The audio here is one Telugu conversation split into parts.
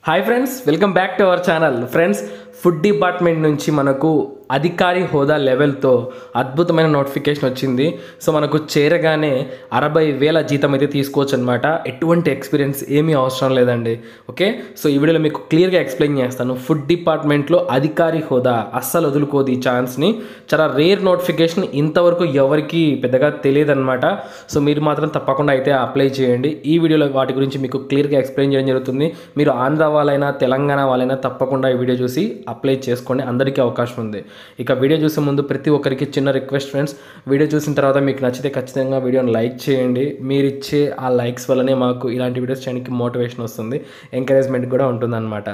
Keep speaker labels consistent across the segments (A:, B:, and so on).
A: hi friends welcome back to our channel friends food department నుంచి మనకు అధికారి హోదా లెవెల్తో అద్భుతమైన నోటిఫికేషన్ వచ్చింది సో మనకు చేరగానే అరవై వేల జీతం అయితే తీసుకోవచ్చు అనమాట ఎటువంటి ఎక్స్పీరియన్స్ ఏమీ అవసరం లేదండి ఓకే సో ఈ వీడియోలో మీకు క్లియర్గా ఎక్స్ప్లెయిన్ చేస్తాను ఫుడ్ డిపార్ట్మెంట్లో అధికారి హోదా అస్సలు వదులుకోదు ఈ ఛాన్స్ని చాలా రేర్ నోటిఫికేషన్ ఇంతవరకు ఎవరికి పెద్దగా తెలియదు అనమాట సో మీరు మాత్రం తప్పకుండా అయితే అప్లై చేయండి ఈ వీడియోలో వాటి గురించి మీకు క్లియర్గా ఎక్స్ప్లెయిన్ చేయడం జరుగుతుంది మీరు ఆంధ్ర వాళ్ళైనా తెలంగాణ వాళ్ళైనా తప్పకుండా ఈ వీడియో చూసి అప్లై చేసుకోండి అందరికీ అవకాశం ఉంది ఇక వీడియో చూసే ముందు ప్రతి ఒక్కరికి చిన్న రిక్వెస్ట్ ఫ్రెండ్స్ వీడియో చూసిన తర్వాత మీకు నచ్చితే ఖచ్చితంగా వీడియోని లైక్ చేయండి మీరు ఇచ్చే ఆ లైక్స్ వల్లనే మాకు ఇలాంటి వీడియోస్ చేయడానికి మోటివేషన్ వస్తుంది ఎంకరేజ్మెంట్ కూడా ఉంటుందన్నమాట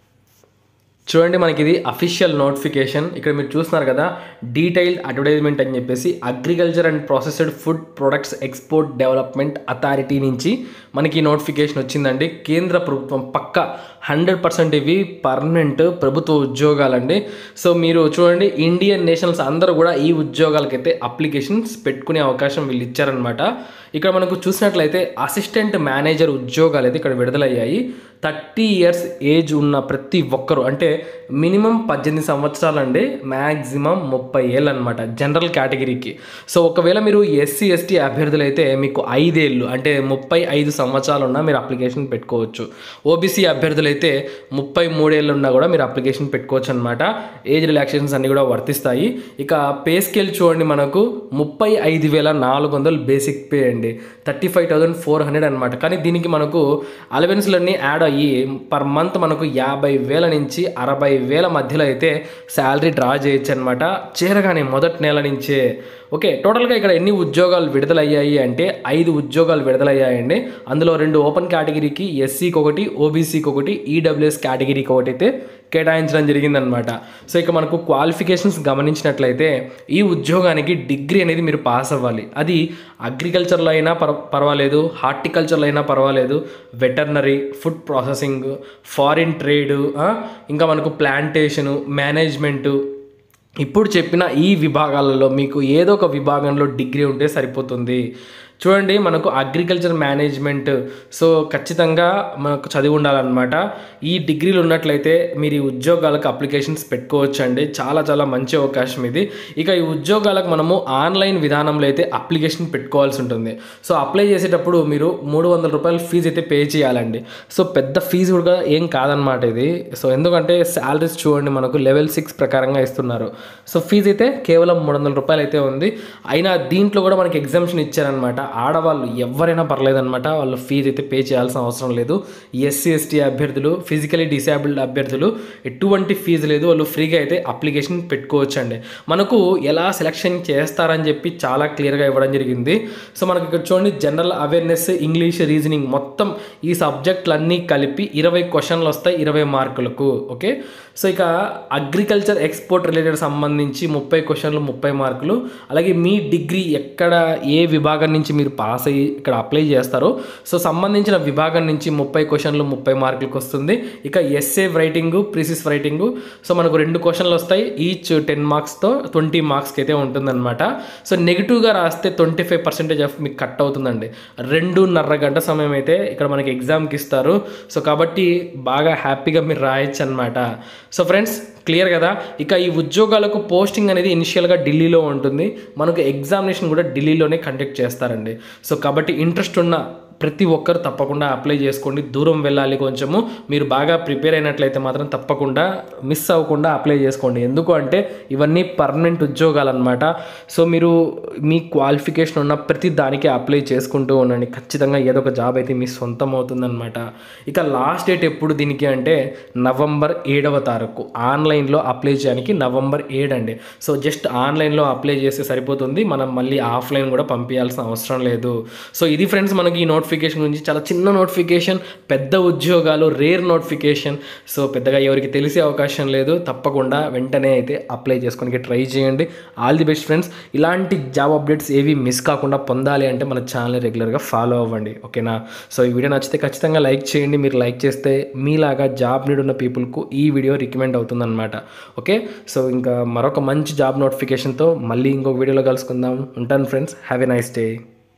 A: చూడండి మనకి ఇది అఫీషియల్ నోటిఫికేషన్ ఇక్కడ మీరు చూస్తున్నారు కదా డీటెయిల్డ్ అడ్వర్టైజ్మెంట్ అని చెప్పేసి agriculture and processed food products export development authority నుంచి మనకి ఈ నోటిఫికేషన్ వచ్చిందండి కేంద్ర ప్రభుత్వం పక్క హండ్రెడ్ పర్సెంట్ ఇవి పర్మనెంట్ ప్రభుత్వ ఉద్యోగాలండి సో మీరు చూడండి ఇండియన్ నేషనల్స్ అందరూ కూడా ఈ ఉద్యోగాలకైతే అప్లికేషన్స్ పెట్టుకునే అవకాశం వీళ్ళు ఇచ్చారనమాట ఇక్కడ మనకు చూసినట్లయితే అసిస్టెంట్ మేనేజర్ ఉద్యోగాలు అయితే ఇక్కడ విడుదలయ్యాయి థర్టీ ఇయర్స్ ఏజ్ ఉన్న ప్రతి ఒక్కరు అంటే మినిమం పద్దెనిమిది సంవత్సరాలు అండి మ్యాక్సిమం ముప్పై ఏళ్ళు అనమాట జనరల్ కేటగిరీకి సో ఒకవేళ మీరు ఎస్సీ ఎస్టీ అభ్యర్థులు అయితే మీకు ఐదేళ్ళు అంటే ముప్పై ఐదు సంవత్సరాలు ఉన్నా మీరు అప్లికేషన్ పెట్టుకోవచ్చు ఓబీసీ అభ్యర్థులు అయితే ముప్పై మూడేళ్ళు ఉన్నా కూడా మీరు అప్లికేషన్ పెట్టుకోవచ్చు అనమాట ఏజ్ రిలాక్సేషన్స్ అన్నీ కూడా వర్తిస్తాయి ఇక పే స్కేల్ చూడండి మనకు ముప్పై ఐదు వేల నాలుగు వందలు బేసిక్ పే అండి thirty five thousand four hundred అనమాట కానీ దీనికి మనకు అలవెన్స్లన్నీ యాడ్ అయ్యి పర్ మంత్ మనకు యాభై వేల నుంచి అరవై వేల మధ్యలో అయితే శాలరీ డ్రా చేయొచ్చు అనమాట చేరగానే మొదటి నెల నుంచే ఓకే టోటల్గా ఇక్కడ ఎన్ని ఉద్యోగాలు విడుదలయ్యాయి అంటే ఐదు ఉద్యోగాలు విడుదలయ్యాయండి అందులో రెండు ఓపెన్ కేటగిరీకి ఎస్సీకి ఒకటి ఓబీసీకి ఒకటి ఈడబ్ల్యూఎస్ కేటగిరీకి ఒకటి అయితే కేటాయించడం జరిగిందనమాట సో ఇక మనకు క్వాలిఫికేషన్స్ గమనించినట్లయితే ఈ ఉద్యోగానికి డిగ్రీ అనేది మీరు పాస్ అవ్వాలి అది అగ్రికల్చర్లో అయినా పర్ పర్వాలేదు హార్టికల్చర్లో అయినా పర్వాలేదు veterinary food processing foreign trade ఇంకా మనకు ప్లాంటేషను మేనేజ్మెంటు ఇప్పుడు చెప్పిన ఈ విభాగాలలో మీకు ఏదో ఒక విభాగంలో డిగ్రీ ఉంటే సరిపోతుంది చూడండి మనకు అగ్రికల్చర్ మేనేజ్మెంట్ సో ఖచ్చితంగా మనకు చదివి ఉండాలన్నమాట ఈ డిగ్రీలు ఉన్నట్లయితే మీరు ఈ ఉద్యోగాలకు అప్లికేషన్స్ పెట్టుకోవచ్చు అండి చాలా చాలా మంచి అవకాశం ఇది ఇక ఈ ఉద్యోగాలకు మనము ఆన్లైన్ విధానంలో అయితే అప్లికేషన్ పెట్టుకోవాల్సి ఉంటుంది సో అప్లై చేసేటప్పుడు మీరు మూడు వందల రూపాయలు ఫీజు అయితే పే చేయాలండి సో పెద్ద ఫీజు కూడా ఏం కాదనమాట ఇది సో ఎందుకంటే శాలరీస్ చూడండి మనకు లెవెల్ సిక్స్ ప్రకారంగా ఇస్తున్నారు సో ఫీజు అయితే కేవలం మూడు వందల రూపాయలు అయితే ఉంది అయినా దీంట్లో కూడా మనకి ఎగ్జామ్షన్ ఇచ్చారనమాట ఆడవాళ్ళు ఎవరైనా పర్లేదన్నమాట వాళ్ళు ఫీజు అయితే పే చేయాల్సిన అవసరం లేదు ఎస్సీ ఎస్టీ అభ్యర్థులు ఫిజికలీ డిసేబుల్డ్ అభ్యర్థులు ఎటువంటి ఫీజు లేదు వాళ్ళు ఫ్రీగా అయితే అప్లికేషన్ పెట్టుకోవచ్చు అండి మనకు ఎలా సెలెక్షన్ చేస్తారని చెప్పి చాలా క్లియర్గా ఇవ్వడం జరిగింది సో మనకి ఇక్కడ చూడండి జనరల్ అవేర్నెస్ ఇంగ్లీష్ రీజనింగ్ మొత్తం ఈ సబ్జెక్టులన్నీ కలిపి ఇరవై క్వశ్చన్లు వస్తాయి ఇరవై మార్కులకు ఓకే సో ఇక అగ్రికల్చర్ ఎక్స్పోర్ట్ రిలేటెడ్ సంబంధించి ముప్పై క్వశ్చన్లు ముప్పై మార్కులు అలాగే మీ డిగ్రీ ఎక్కడ ఏ విభాగం నుంచి మీరు పాస్ అయ్యి ఇక్కడ అప్లై చేస్తారో సో సంబంధించిన విభాగం నుంచి ముప్పై క్వశ్చన్లు ముప్పై మార్కులకు వస్తుంది ఇక essay writing precis writing so మనకు రెండు క్వశ్చన్లు వస్తాయి ఈచ్ టెన్ మార్క్స్తో ట్వంటీ మార్క్స్కి అయితే ఉంటుందన్నమాట సో నెగిటివ్గా రాస్తే ట్వంటీ ఫైవ్ పర్సెంటేజ్ ఆఫ్ మీకు కట్ అవుతుందండి రెండున్నర గంట సమయం అయితే ఇక్కడ మనకి ఎగ్జామ్కి ఇస్తారు సో కాబట్టి బాగా హ్యాపీగా మీరు రాయొచ్చు అనమాట సో ఫ్రెండ్స్ క్లియర్ కదా ఇక ఈ ఉద్యోగాలకు పోస్టింగ్ అనేది ఇనిషియల్గా ఢిల్లీలో ఉంటుంది మనకు ఎగ్జామినేషన్ కూడా ఢిల్లీలోనే కండక్ట్ చేస్తారండి సో కాబట్టి ఇంట్రెస్ట్ ఉన్న ప్రతి ఒక్కరు తప్పకుండా అప్లై చేసుకోండి దూరం వెళ్ళాలి కొంచెము మీరు బాగా ప్రిపేర్ అయినట్లయితే మాత్రం తప్పకుండా మిస్ అవ్వకుండా అప్లై చేసుకోండి ఎందుకు అంటే ఇవన్నీ పర్మనెంట్ ఉద్యోగాలు అనమాట సో మీరు మీ క్వాలిఫికేషన్ ఉన్న ప్రతి దానికి అప్లై చేసుకుంటూ ఉండండి ఖచ్చితంగా ఏదో ఒక జాబ్ అయితే మీ సొంతం అవుతుందన్నమాట ఇక లాస్ట్ డేట్ ఎప్పుడు దీనికి అంటే నవంబర్ ఏడవ తారీఖు ఆన్లైన్లో అప్లై చేయడానికి నవంబర్ ఏడు అండి సో జస్ట్ ఆన్లైన్లో అప్లై చేస్తే సరిపోతుంది మనం మళ్ళీ ఆఫ్లైన్ కూడా పంపించాల్సిన అవసరం లేదు సో ఇది ఫ్రెండ్స్ మనకి ఈ నోటిఫికేషన్ గురించి చాలా చిన్న నోటిఫికేషన్ పెద్ద ఉద్యోగాలు రేర్ నోటిఫికేషన్ సో పెద్దగా ఎవరికి తెలిసే అవకాశం లేదు తప్పకుండా వెంటనే అయితే అప్లై చేసుకోనికి ట్రై చేయండి ఆల్ ది బెస్ట్ ఫ్రెండ్స్ ఇలాంటి జాబ్ అప్డేట్స్ ఏవి మిస్ కాకుండా పొందాలి అంటే మన ఛానల్ని రెగ్యులర్గా ఫాలో అవ్వండి ఓకేనా సో ఈ వీడియో నచ్చితే ఖచ్చితంగా లైక్ చేయండి మీరు లైక్ చేస్తే మీలాగా జాబ్ నీడ్ ఉన్న పీపుల్కు ఈ వీడియో రికమెండ్ అవుతుందన్నమాట ఓకే సో ఇంకా మరొక మంచి జాబ్ నోటిఫికేషన్తో మళ్ళీ ఇంకొక వీడియోలో కలుసుకుందాం ఉంటాను friends have a nice day